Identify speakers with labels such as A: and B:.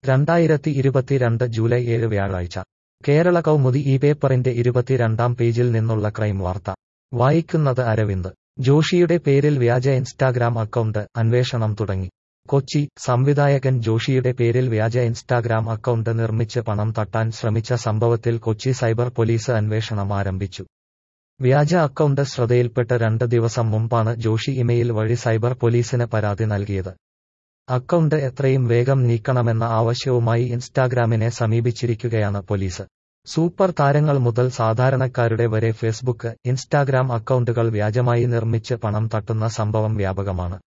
A: രണ്ടായിരത്തി ഇരുപത്തിരണ്ട് ജൂലൈ ഏഴ് വ്യാഴാഴ്ച കേരള കൗമുദി ഈ പേപ്പറിന്റെ ഇരുപത്തിരണ്ടാം പേജിൽ നിന്നുള്ള ക്രൈം വാർത്ത വായിക്കുന്നത് അരവിന്ദ് ജോഷിയുടെ പേരിൽ വ്യാജ ഇൻസ്റ്റാഗ്രാം അക്കൗണ്ട് അന്വേഷണം തുടങ്ങി കൊച്ചി സംവിധായകൻ ജോഷിയുടെ പേരിൽ വ്യാജ ഇൻസ്റ്റാഗ്രാം അക്കൗണ്ട് നിർമ്മിച്ച് പണം തട്ടാൻ ശ്രമിച്ച സംഭവത്തിൽ കൊച്ചി സൈബർ പോലീസ് അന്വേഷണം ആരംഭിച്ചു വ്യാജ അക്കൗണ്ട് ശ്രദ്ധയിൽപ്പെട്ട് രണ്ട് ദിവസം മുമ്പാണ് ജോഷി ഇമെയിൽ വഴി സൈബർ പോലീസിന് പരാതി നൽകിയത് അക്കൗണ്ട് എത്രയും വേഗം നീക്കണമെന്ന ആവശ്യവുമായി ഇൻസ്റ്റാഗ്രാമിനെ സമീപിച്ചിരിക്കുകയാണ് പോലീസ് സൂപ്പർ താരങ്ങൾ മുതൽ സാധാരണക്കാരുടെ വരെ ഫേസ്ബുക്ക് ഇൻസ്റ്റാഗ്രാം അക്കൗണ്ടുകൾ വ്യാജമായി നിർമ്മിച്ച് പണം തട്ടുന്ന സംഭവം വ്യാപകമാണ്